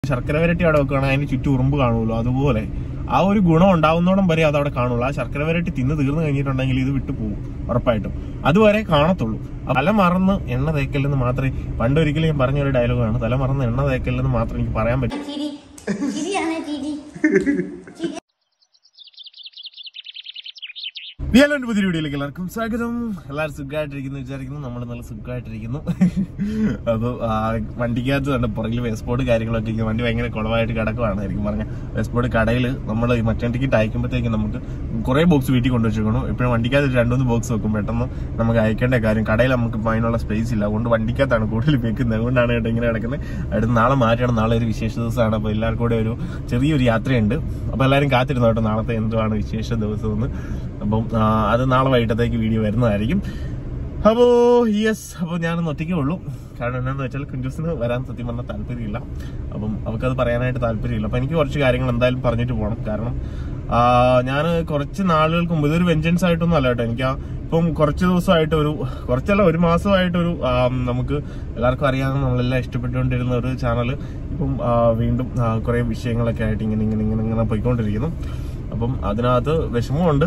ശർക്കര വരട്ടി അവിടെ വെക്കുകയാണെങ്കിൽ അതിന് ചുറ്റും ഉറുമ്പ് കാണുമല്ലോ അതുപോലെ ആ ഒരു ഗുണം ഉണ്ടാവുന്നോടം വരെ അത് അവിടെ കാണുള്ളൂ ആ ശർക്കര വരട്ടി തിന്ന് തീർന്നു കഴിഞ്ഞിട്ടുണ്ടെങ്കിൽ ഇത് വിട്ടു പോകും ഉറപ്പായിട്ടും അതുവരെ കാണത്തുള്ളൂ തല മറന്ന് എണ്ണ തേക്കല്ലെന്ന് മാത്രമേ പണ്ടൊരിക്കലും ഞാൻ പറഞ്ഞ ഒരു ഡയലോഗാണ് തല മറന്ന് എണ്ണ തേക്കല്ലെന്ന് മാത്രം എനിക്ക് പറയാൻ പറ്റും ചിരി ചിരിയാണ് ചിരി ചിരി വിയാലോന്റെ പുതിയ വീഡിയോയിലേക്ക് എല്ലാവർക്കും സ്വാഗതം എല്ലാവരും സുഖമായിട്ടിരിക്കുന്നു വിചാരിക്കുന്നു നമ്മൾ നല്ല സുഖമായിട്ടിരിക്കുന്നു അപ്പൊ ആ, വണ്ടിക്കകത്ത് തന്നെ പുറകിൽ വേസ്പോർട്ട് കാര്യങ്ങളൊക്കെ ഇരിക്കും വണ്ടി ഭയങ്കര കുളമായിട്ട് കിടക്കുവാണ് എനിക്ക് പറഞ്ഞ വേസ്പോർട്ട് കടയിൽ നമ്മൾ ഈ മറ്റേ ടിക്കറ്റ് അയക്കുമ്പോഴത്തേക്കും നമുക്ക് കുറെ ബോക്സ് വീട്ടിൽ കൊണ്ടുവച്ചേക്കണം എപ്പോഴും വണ്ടിക്കകത്ത് രണ്ടുമൂന്ന് ബോക്സ് വെക്കും പെട്ടെന്ന് നമുക്ക് അയക്കേണ്ട കാര്യം കടയിൽ നമുക്ക് ഇപ്പൊ അതിനുള്ള സ്പേസ് ഇല്ല അതുകൊണ്ട് വണ്ടിക്കകത്താണ് കൂടുതൽ വെക്കുന്നത് അതുകൊണ്ടാണ് കേട്ടോ ഇങ്ങനെ കിടക്കുന്നത് അടുത്ത് നാളെ മാറ്റണം നാളെ ഒരു വിശേഷ ദിവസമാണ് അപ്പൊ എല്ലാവർക്കും കൂടെ ഒരു ചെറിയൊരു യാത്രയുണ്ട് അപ്പൊ എല്ലാവരും കാത്തിരുന്നു കേട്ടോ നാളത്തെ എന്തുവാണ് വിശേഷ ദിവസം എന്ന് അപ്പം ആ, അത് നാളെ വൈകിട്ടത്തേക്ക് വീഡിയോ വരുന്നതായിരിക്കും അപ്പോ യെസ് അപ്പോൾ ഞാനൊന്ന് ഒറ്റയ്ക്കേ ഉള്ളൂ കാരണം എന്താണെന്ന് വെച്ചാൽ കുഞ്ചൂസിന് വരാൻ സത്യം പറഞ്ഞാൽ താല്പര്യമില്ല അപ്പം അവൾക്കത് പറയാനായിട്ട് താല്പര്യമില്ല അപ്പൊ എനിക്ക് കുറച്ച് കാര്യങ്ങൾ എന്തായാലും പറഞ്ഞിട്ട് പോകണം കാരണം ഞാൻ കുറച്ച് നാളുകൾക്ക് മുമ്പ് ഇതൊരു വെഞ്ചൻസ് ആയിട്ടൊന്നും അല്ല കേട്ടോ എനിക്ക് ആ ഇപ്പം കുറച്ച് ദിവസമായിട്ട് ഒരു കുറച്ചല്ല ഒരു മാസമായിട്ടൊരു ആ, നമുക്ക് എല്ലാവർക്കും അറിയാവുന്ന നമ്മളെല്ലാം ഇഷ്ടപ്പെട്ടുകൊണ്ടിരുന്ന ഒരു ചാനൽ ഇപ്പം ആ, വീണ്ടും ആ, കുറെ വിഷയങ്ങളൊക്കെ ആയിട്ട് ഇങ്ങനെ ഇങ്ങനെ ഇങ്ങനെ ഇങ്ങനെ പോയിക്കൊണ്ടിരിക്കുന്നു അപ്പം അതിനകത്ത് വിഷമമുണ്ട്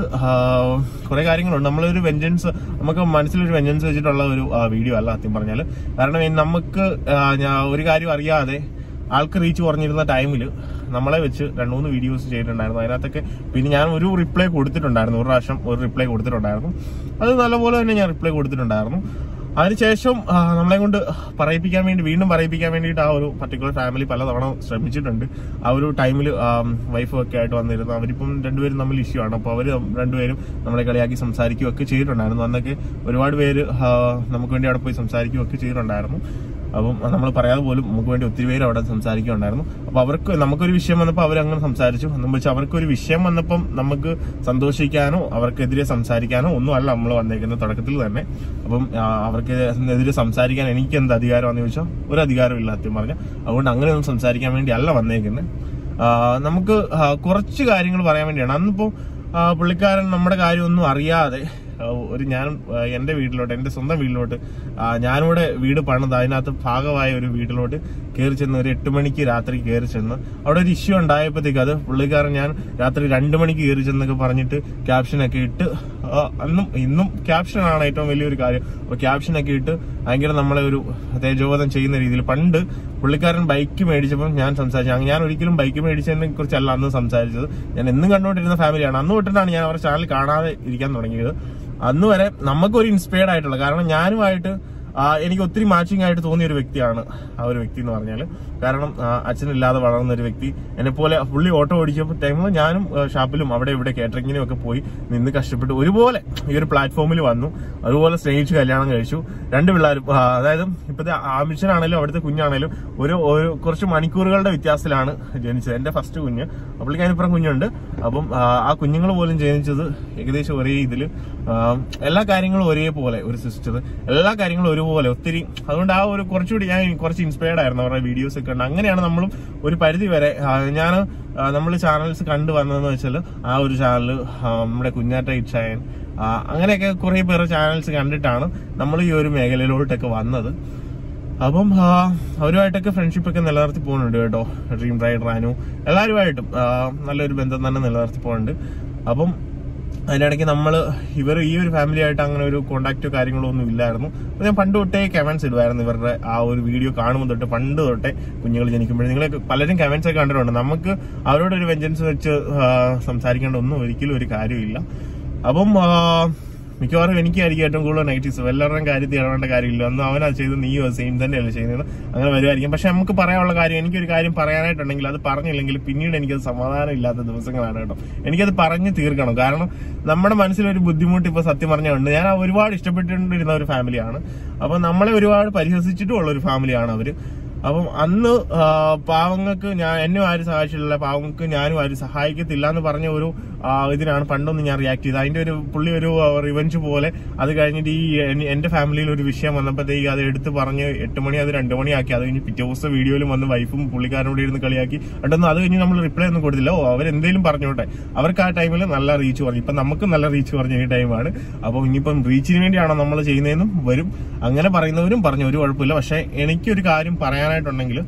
കുറെ കാര്യങ്ങളുണ്ട് നമ്മളൊരു വെഞ്ചൻസ് നമുക്ക് മനസ്സിലൊരു വെഞ്ചൻസ് വെച്ചിട്ടുള്ള ഒരു വീഡിയോ അല്ല സത്യം പറഞ്ഞാൽ കാരണം ഈ നമുക്ക് ആ, ഞാൻ ഒരു കാര്യം അറിയാതെ ആൾക്ക് റീച്ച് കുറഞ്ഞിരുന്ന ടൈമിൽ നമ്മളെ വെച്ച് രണ്ട് മൂന്ന് വീഡിയോസ് ചെയ്തിട്ടുണ്ടായിരുന്നു അതിനകത്തൊക്കെ പിന്നെ ഞാൻ ഒരു റിപ്ലൈ കൊടുത്തിട്ടുണ്ടായിരുന്നു ഒരു പ്രാവശ്യം ഒരു റിപ്ലൈ കൊടുത്തിട്ടുണ്ടായിരുന്നു അത് നല്ലപോലെ തന്നെ ഞാൻ റിപ്ലൈ കൊടുത്തിട്ടുണ്ടായിരുന്നു അതിനുശേഷം ആ, നമ്മളെ കൊണ്ട് പറയിപ്പിക്കാൻ വേണ്ടി വീണ്ടും പറയിപ്പിക്കാൻ വേണ്ടിയിട്ട് ആ ഒരു പർട്ടിക്കുലർ ഫാമിലി പലതവണ ശ്രമിച്ചിട്ടുണ്ട് ആ ഒരു ടൈമിൽ വൈഫും ഒക്കെ ആയിട്ട് വന്നിരുന്നു അവരിപ്പം രണ്ടുപേരും തമ്മിൽ ഇഷ്യൂ ആണ് അപ്പോൾ അവർ രണ്ടുപേരും നമ്മളെ കളിയാക്കി സംസാരിക്കുകയൊക്കെ ചെയ്തിട്ടുണ്ടായിരുന്നു അന്നൊക്കെ ഒരുപാട് പേര് ആ, നമുക്ക് വേണ്ടി അവിടെ പോയി സംസാരിക്കുകയൊക്കെ ചെയ്തിട്ടുണ്ടായിരുന്നു അപ്പം നമ്മൾ പറയാതെ പോലും നമുക്ക് വേണ്ടി ഒത്തിരി പേര് അവിടെ സംസാരിക്കുന്നുണ്ടായിരുന്നു അപ്പൊ അവർക്ക് നമുക്കൊരു വിഷയം വന്നപ്പോൾ അവരങ്ങനെ സംസാരിച്ചു എന്ന് വെച്ചാൽ അവർക്കൊരു വിഷയം വന്നപ്പം നമുക്ക് സന്തോഷിക്കാനോ അവർക്കെതിരെ സംസാരിക്കാനോ ഒന്നും അല്ല നമ്മൾ വന്നേക്കുന്നത് തുടക്കത്തിൽ തന്നെ അപ്പം ആ, അവർക്ക് എതിരെ സംസാരിക്കാൻ എനിക്ക് എന്ത് അധികാരമാണെന്ന് ചോദിച്ചാൽ ഒരു അധികാരമില്ല സത്യം പറഞ്ഞാൽ അതുകൊണ്ട് അങ്ങനെയൊന്നും സംസാരിക്കാൻ വേണ്ടി അല്ല വന്നേക്കുന്നത് ആ, നമുക്ക് ആ, കുറച്ച് കാര്യങ്ങൾ പറയാൻ വേണ്ടിയാണ് അന്നിപ്പോ ആ, പുള്ളിക്കാരൻ നമ്മുടെ കാര്യമൊന്നും അറിയാതെ ആ, ഒരു ഞാൻ ആ, എന്റെ വീട്ടിലോട്ട് എന്റെ സ്വന്തം വീട്ടിലോട്ട് ആ, ഞാനിവിടെ വീട് പണിത് അതിനകത്ത് ഭാഗമായ ഒരു വീട്ടിലോട്ട് കയറി ചെന്ന് ഒരു എട്ട് മണിക്ക് രാത്രി കയറി ചെന്ന് അവിടെ ഒരു ഇഷ്യൂ ഉണ്ടായപ്പോഴത്തേക്ക് അത് പുള്ളിക്കാരൻ ഞാൻ രാത്രി രണ്ടു മണിക്ക് കയറി ചെന്നൊക്കെ പറഞ്ഞിട്ട് ക്യാപ്ഷനൊക്കെ ഇട്ട് ആ, അന്നും ഇന്നും ക്യാപ്ഷനാണ് ഏറ്റവും വലിയൊരു കാര്യം അപ്പൊ ക്യാപ്ഷനൊക്കെ ഇട്ട് ഭയങ്കര നമ്മളെ ഒരു തേജോവധം ചെയ്യുന്ന രീതിയിൽ പണ്ട് പുള്ളിക്കാരൻ ബൈക്ക് മേടിച്ചപ്പോൾ ഞാൻ സംസാരിച്ചു ഞാൻ ഒരിക്കലും ബൈക്ക് മേടിച്ചതിനെ കുറിച്ചല്ല അന്ന് സംസാരിച്ചത് ഞാൻ എന്നും കണ്ടുകൊണ്ടിരുന്ന ഫാമിലിയാണ് അന്ന് തൊട്ടിട്ടാണ് ഞാൻ അവരുടെ ചാനൽ കാണാതെ ഇരിക്കാൻ തുടങ്ങിയത് അന്ന് വരെ നമുക്കൊരു ഇൻസ്പയർഡ് ആയിട്ടുള്ള കാരണം ഞാനുമായിട്ട് ആ, എനിക്ക് ഒത്തിരി മാച്ചിങ് ആയിട്ട് തോന്നിയ ഒരു വ്യക്തിയാണ് ആ ഒരു വ്യക്തി എന്ന് പറഞ്ഞാൽ കാരണം ആ, അച്ഛനില്ലാതെ വളർന്ന ഒരു വ്യക്തി എന്നെ പോലെ പുള്ളി ഓട്ടോ ഓടിച്ചപ്പോൾ ടൈമിൽ ഞാനും ആ, ഷാപ്പിലും അവിടെ ഇവിടെ കേറ്ററിങ്ങിനും ഒക്കെ പോയി നിന്ന് കഷ്ടപ്പെട്ട് ഒരുപോലെ ഈ ഒരു പ്ലാറ്റ്ഫോമിൽ വന്നു അതുപോലെ സ്നേഹിച്ച് കല്യാണം കഴിച്ചു രണ്ട് പിള്ളേരും ആ, അതായത് ഇപ്പോഴത്തെ ആമിഷനാണേലും അവിടുത്തെ കുഞ്ഞാണേലും ഒരു ഒരു കുറച്ച് മണിക്കൂറുകളുടെ വ്യത്യാസത്തിലാണ് ജനിച്ചത് എന്റെ ഫസ്റ്റ് കുഞ്ഞ് അപ്പോഴേക്കും അതിനിപ്പുറം കുഞ്ഞുണ്ട് അപ്പം ആ, ആ കുഞ്ഞുങ്ങൾ പോലും ജനിച്ചത് ഏകദേശം ഒരേ ഇതില് ആ, എല്ലാ കാര്യങ്ങളും ഒരേപോലെ ഒരു സിസ്റ്റർ എല്ലാ കാര്യങ്ങളും ഒരുപോലെ ഒത്തിരി അതുകൊണ്ട് ആ ഒരു കുറച്ചുകൂടി ഞാൻ കുറച്ച് ഇൻസ്പയർഡ് ആയിരുന്നു അവരുടെ വീഡിയോസ് ഒക്കെ ഉണ്ട് അങ്ങനെയാണ് നമ്മളും ഒരു പരിധി വരെ ഞാൻ നമ്മൾ ചാനൽസ് കണ്ടു വന്നതെന്ന് വെച്ചാൽ ആ ഒരു ചാനൽ നമ്മുടെ കുഞ്ഞാറ്റ ഇച്ഛായൻ ആ, അങ്ങനെയൊക്കെ കുറെ പേര് ചാനൽസ് കണ്ടിട്ടാണ് നമ്മൾ ഈ ഒരു മേഖലയിലോട്ടൊക്കെ വന്നത് അപ്പം ആ, അവരുമായിട്ടൊക്കെ ഫ്രണ്ട്ഷിപ്പ് ഒക്കെ നിലനിർത്തി പോകുന്നുണ്ട് കേട്ടോ ഡ്രീം റൈഡർ അനു എല്ലാവരുമായിട്ടും ആ, നല്ലൊരു ബന്ധം തന്നെ നിലനിർത്തി പോകുന്നുണ്ട് അപ്പം അതിനിടയ്ക്ക് നമ്മൾ ഇവർ ഈ ഒരു ഫാമിലി ആയിട്ട് അങ്ങനെ ഒരു കോണ്ടാക്റ്റോ കാര്യങ്ങളോ ഒന്നും ഇല്ലായിരുന്നു അപ്പൊ ഞാൻ പണ്ട് തൊട്ടേ കമന്റ്സ് ഇടുമായിരുന്നു ഇവരുടെ ആ ഒരു വീഡിയോ കാണുമ്പോൾ തൊട്ട് പണ്ട് തൊട്ടേ കുഞ്ഞുങ്ങൾ ജനിക്കുമ്പോഴേ നിങ്ങൾ പലരും കമന്റ്സ് ഒക്കെ കണ്ടിട്ടുണ്ട് നമുക്ക് അവരോട് ഒരു വെഞ്ചൻസ് വെച്ച് ആ, സംസാരിക്കേണ്ട ഒന്നും ഒരിക്കലും ഒരു കാര്യമില്ല അപ്പം ആ, മിക്കവാറും എനിക്കായിരിക്കും ഏറ്റവും കൂടുതൽ നെഗറ്റീവ്സ് എല്ലാവരുടെയും കാര്യത്തിൽ ഇടപെടേണ്ട കാര്യമില്ല അന്ന് അവനാ ചെയ്ത് നീയോ സെയിം തന്നെയല്ലേ ചെയ്യുന്നത് അങ്ങനെ വരുമായിരിക്കും പക്ഷെ നമുക്ക് പറയാനുള്ള കാര്യം എനിക്കൊരു കാര്യം പറയാനായിട്ടുണ്ടെങ്കിൽ അത് പറഞ്ഞില്ലെങ്കിൽ പിന്നീട് എനിക്കത് സമാധാനം ഇല്ലാത്ത ദിവസങ്ങളാണ് കേട്ടോ എനിക്കത് പറഞ്ഞു തീർക്കണം കാരണം നമ്മുടെ മനസ്സിലൊരു ബുദ്ധിമുട്ട് ഇപ്പൊ സത്യം പറഞ്ഞുണ്ട് ഞാൻ ഒരുപാട് ഇഷ്ടപ്പെട്ടുകൊണ്ടിരുന്ന ഒരു ഫാമിലിയാണ് അപ്പൊ നമ്മളെ ഒരുപാട് പരിഹസിച്ചിട്ടുള്ള ഒരു ഫാമിലിയാണ് അവര് അപ്പം അന്ന് ആ, പാവങ്ങൾക്ക് ഞാൻ എന്നെ ആരും സഹായിച്ചിട്ടില്ല പാവങ്ങൾക്ക് ഞാനും ആരും സഹായിക്കത്തില്ല എന്ന് പറഞ്ഞ ഒരു ആ, ഇതിനാണ് പണ്ടൊന്ന് ഞാൻ റിയാക്ട് ചെയ്തത് അതിന്റെ ഒരു പുള്ളി ഒരു റിവഞ്ച് പോലെ അത് കഴിഞ്ഞിട്ട് ഈ എൻ- എന്റെ ഫാമിലിയിൽ ഒരു വിഷയം വന്നപ്പോഴത്തേക്ക് അത് എടുത്ത് പറഞ്ഞ് എട്ട് മണി അത് രണ്ടു മണിയാക്കി അത് കഴിഞ്ഞ് പിറ്റേ ദിവസം വീഡിയോയിലും വന്ന് വൈഫും പുള്ളിക്കാരനോട് ഇരുന്ന് കളിയാക്കി എന്നിട്ടൊന്നും അത് കഴിഞ്ഞ് നമ്മൾ റിപ്ലൈ ഒന്നും കൊടുത്തില്ല ഓ അവരെന്തേലും പറഞ്ഞോട്ടെ അവർക്ക് ആ ടൈമിൽ നല്ല റീച്ച് പറഞ്ഞു ഇപ്പൊ നമുക്ക് നല്ല റീച്ച് പറഞ്ഞ ഈ ടൈമാണ് അപ്പം ഇനിയിപ്പം റീച്ചിന് വേണ്ടിയാണോ നമ്മൾ ചെയ്യുന്നതെന്നും വരും അങ്ങനെ പറയുന്നവരും പറഞ്ഞു ഒരു കുഴപ്പമില്ല പക്ഷെ എനിക്കൊരു കാര്യം പറയാനായിട്ടുണ്ടെങ്കിൽ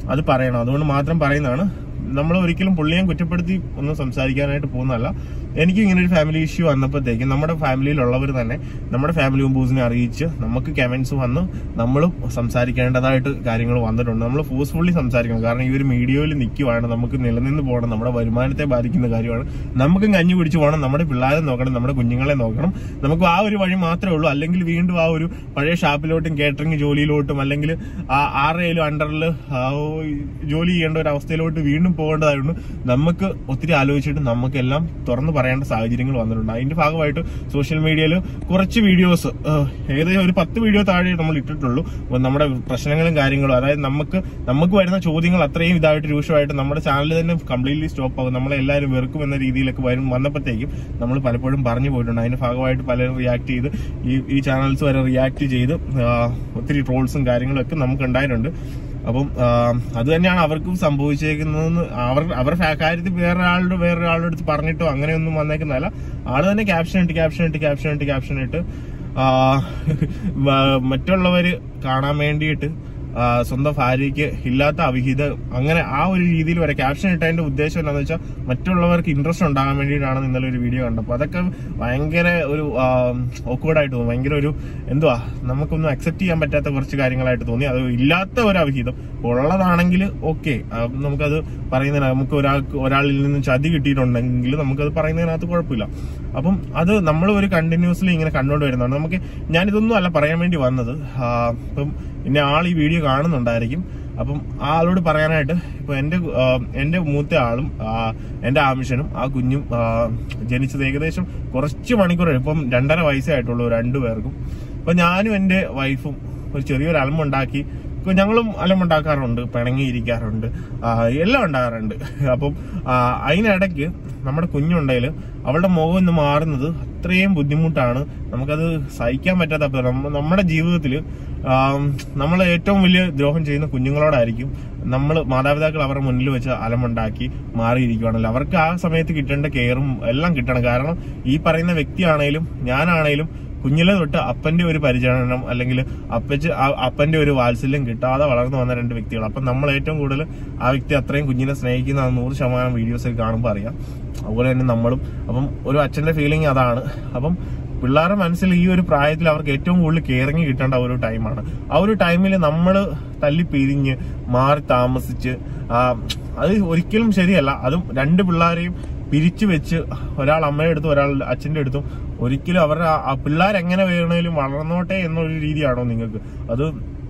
അത് പറയണം അതുകൊണ്ട് മാത്രം പറയുന്നതാണ് നമ്മൾ ഒരിക്കലും പുള്ളിയെ കുറ്റപ്പെടുത്തി ഒന്നും സംസാരിക്കാനായിട്ട് പോകുന്നതല്ല എനിക്ക് ഇങ്ങനെ ഒരു ഫാമിലി ഇഷ്യൂ വന്നപ്പോഴത്തേക്കും നമ്മുടെ ഫാമിലിയിലുള്ളവർ തന്നെ നമ്മുടെ ഫാമിലി മെമ്പേഴ്സിനെ അറിയിച്ച് നമുക്ക് കമന്റ്സ് വന്ന് നമ്മളും സംസാരിക്കേണ്ടതായിട്ട് കാര്യങ്ങൾ വന്നിട്ടുണ്ട് നമ്മൾ ഫോഴ്സ്ഫുള്ളി സംസാരിക്കണം കാരണം ഈ ഒരു മീഡിയയിൽ നിൽക്കുവാണ് നമുക്ക് നിലനിന്ന് പോകണം നമ്മുടെ വരുമാനത്തെ ബാധിക്കുന്ന കാര്യമാണ് നമുക്കും കഞ്ഞി പിടിച്ചു പോകണം നമ്മുടെ പിള്ളേരെ നോക്കണം നമ്മുടെ കുഞ്ഞുങ്ങളെ നോക്കണം നമുക്ക് ആ ഒരു വഴി മാത്രമേ ഉള്ളൂ അല്ലെങ്കിൽ വീണ്ടും ആ ഒരു പഴയ ഷാപ്പിലോട്ടും കേറ്ററിംഗ് ജോലിയിലോട്ടും അല്ലെങ്കിൽ ആ ആരുടെയും അണ്ടറിൽ ജോലി ചെയ്യേണ്ട ഒരു അവസ്ഥയിലോട്ട് വീണ്ടും പോകേണ്ടതായിരുന്നു നമുക്ക് ഒത്തിരി ആലോചിച്ചിട്ട് നമുക്കെല്ലാം തുറന്നു പറയേണ്ട സാഹചര്യങ്ങൾ വന്നിട്ടുണ്ട് അതിന്റെ ഭാഗമായിട്ട് സോഷ്യൽ മീഡിയയിൽ കുറച്ച് വീഡിയോസ് ഏകദേശം ഒരു പത്ത് വീഡിയോ താഴെ നമ്മൾ ഇട്ടിട്ടുള്ളൂ അപ്പൊ നമ്മുടെ പ്രശ്നങ്ങളും കാര്യങ്ങളും അതായത് നമുക്ക് നമുക്ക് വരുന്ന ചോദ്യങ്ങൾ അത്രയും ഇതായിട്ട് രൂക്ഷമായിട്ട് നമ്മുടെ ചാനൽ തന്നെ കംപ്ലീറ്റ്ലി സ്റ്റോപ്പ് ആകും നമ്മളെ എല്ലാവരും വെറുക്കും എന്ന രീതിയിലൊക്കെ വരും വന്നപ്പോഴത്തേക്കും നമ്മൾ പലപ്പോഴും പറഞ്ഞു പോയിട്ടുണ്ട് അതിന്റെ ഭാഗമായിട്ട് പലരും റിയാക്ട് ചെയ്ത് ഈ ഈ ചാനൽസ് വരെ റിയാക്ട് ചെയ്ത് ആ, ഒത്തിരി ട്രോൾസും കാര്യങ്ങളും ഒക്കെ നമുക്ക് ഉണ്ടായിട്ടുണ്ട് അപ്പം ആ, അത് തന്നെയാണ് അവർക്കും സംഭവിച്ചേക്കുന്നതെന്ന് അവർ അവരുടെ ഫാ- കാര്യത്തിൽ വേറെ ആളുടെ വേറെ ആളുടെ അടുത്ത് പറഞ്ഞിട്ടോ അങ്ങനെയൊന്നും വന്നേക്കുന്നതല്ല ആള് തന്നെ ക്യാപ്ഷൻ ഇട്ട് ക്യാപ്ഷൻ ഇട്ട് ക്യാപ്ഷൻ ഇട്ട് ക്യാപ്ഷൻ ഇട്ട് ആ, മ- മറ്റുള്ളവര് കാണാൻ വേണ്ടിയിട്ട് ആ, സ്വന്തം ഭാര്യയ്ക്ക് ഇല്ലാത്ത അവിഹിത അങ്ങനെ ആ ഒരു രീതിയിൽ വരെ ക്യാപ്ഷൻ ഇട്ടതിന്റെ ഉദ്ദേശം എന്താണെന്ന് വെച്ചാൽ മറ്റുള്ളവർക്ക് ഇൻട്രസ്റ്റ് ഉണ്ടാകാൻ വേണ്ടിയിട്ടാണ് ഇന്നലെ ഒരു വീഡിയോ കണ്ടപ്പോൾ അതൊക്കെ ഭയങ്കര ഒരു ഓക്വേർഡായിട്ട് തോന്നി ഭയങ്കര ഒരു എന്തുവാ നമുക്കൊന്നും അക്സെപ്റ്റ് ചെയ്യാൻ പറ്റാത്ത കുറച്ച് കാര്യങ്ങളായിട്ട് തോന്നി അത് ഇല്ലാത്ത ഒരു അവിഹിതം ഉള്ളതാണെങ്കിൽ ഓക്കെ നമുക്കത് പറയുന്നതിന് നമുക്ക് ഒരാൾക്ക് ഒരാളിൽ നിന്ന് ചതി കിട്ടിയിട്ടുണ്ടെങ്കിൽ നമുക്കത് പറയുന്നതിനകത്ത് കുഴപ്പമില്ല അപ്പം അത് നമ്മൾ ഒരു കണ്ടിന്യൂസ്ലി ഇങ്ങനെ കണ്ടുകൊണ്ട് വരുന്നതാണ് നമുക്ക് ഞാനിതൊന്നും അല്ല പറയാൻ വേണ്ടി വന്നത് ആ, ഇപ്പം ഇന്ന ആൾ ഈ വീഡിയോ കാണുന്നുണ്ടായിരിക്കും അപ്പം ആ ആളോട് പറയാനായിട്ട് ഇപ്പൊ എന്റെ ആ, എന്റെ മൂത്ത ആളും ആ, എന്റെ ആമിഷനും ആ കുഞ്ഞും ആ, ജനിച്ചത് ഏകദേശം കുറച്ച് മണിക്കൂർ ഇപ്പം രണ്ടര വയസ്സേ ആയിട്ടുള്ളൂ രണ്ടുപേർക്കും അപ്പൊ ഞാനും എന്റെ വൈഫും ഒരു ചെറിയൊരു അലമുണ്ടാക്കി ഇപ്പൊ ഞങ്ങളും അലമുണ്ടാക്കാറുണ്ട് പിണങ്ങിയിരിക്കാറുണ്ട് ആ, എല്ലാം ഉണ്ടാകാറുണ്ട് അപ്പം ആ, അതിനിടയ്ക്ക് നമ്മുടെ കുഞ്ഞുണ്ടെങ്കിൽ അവളുടെ മുഖം ഒന്ന് മാറുന്നത് അത്രയും ബുദ്ധിമുട്ടാണ് നമുക്കത് സഹിക്കാൻ പറ്റാത്ത അവസ്ഥ. നമ്മ- നമ്മുടെ ജീവിതത്തിൽ നമ്മൾ ഏറ്റവും വലിയ ദ്രോഹം ചെയ്യുന്ന കുഞ്ഞുങ്ങളോടായിരിക്കും നമ്മൾ മാതാപിതാക്കൾ അവരുടെ മുന്നിൽ വെച്ച് അലമുണ്ടാക്കി മാറിയിരിക്കുകയാണല്ലോ അവർക്ക് ആ സമയത്ത് കിട്ടേണ്ട കെയറും എല്ലാം കിട്ടണം കാരണം ഈ പറയുന്ന വ്യക്തിയാണേലും ഞാനാണേലും കുഞ്ഞിലെ തൊട്ട് അപ്പന്റെ ഒരു പരിചരണം അല്ലെങ്കിൽ അപ്പച്ച് ആ- അപ്പന്റെ ഒരു വാത്സല്യം കിട്ടാതെ വളർന്നു വന്ന രണ്ട് വ്യക്തികൾ അപ്പം നമ്മൾ ഏറ്റവും കൂടുതൽ ആ വ്യക്തി അത്രയും കുഞ്ഞിനെ സ്നേഹിക്കുന്ന ആ നൂറ് ശതമാനം വീഡിയോസ് ഒക്കെ കാണുമ്പോൾ അറിയാം അതുപോലെ തന്നെ നമ്മളും അപ്പം ഒരു അച്ഛന്റെ ഫീലിംഗ് അതാണ് അപ്പം പിള്ളേരുടെ മനസ്സിൽ ഈ ഒരു പ്രായത്തിൽ അവർക്ക് ഏറ്റവും കൂടുതൽ കെയറിങ് കിട്ടേണ്ട ഒരു ടൈമാണ് ആ ഒരു ടൈമിൽ നമ്മൾ തല്ലി പിരിഞ്ഞ് മാറി താമസിച്ച് ആ, അത് ഒരിക്കലും ശരിയല്ല അതും രണ്ട് പിള്ളേരെയും പിരിച്ചു വെച്ച് ഒരാൾ അമ്മയുടെ അടുത്തും ഒരാൾ അച്ഛന്റെ അടുത്തും ഒരിക്കലും അവരുടെ ആ- ആ പിള്ളേർ എങ്ങനെ വേണേലും വളർന്നോട്ടെ എന്നൊരു രീതിയാണോ നിങ്ങൾക്ക് അത്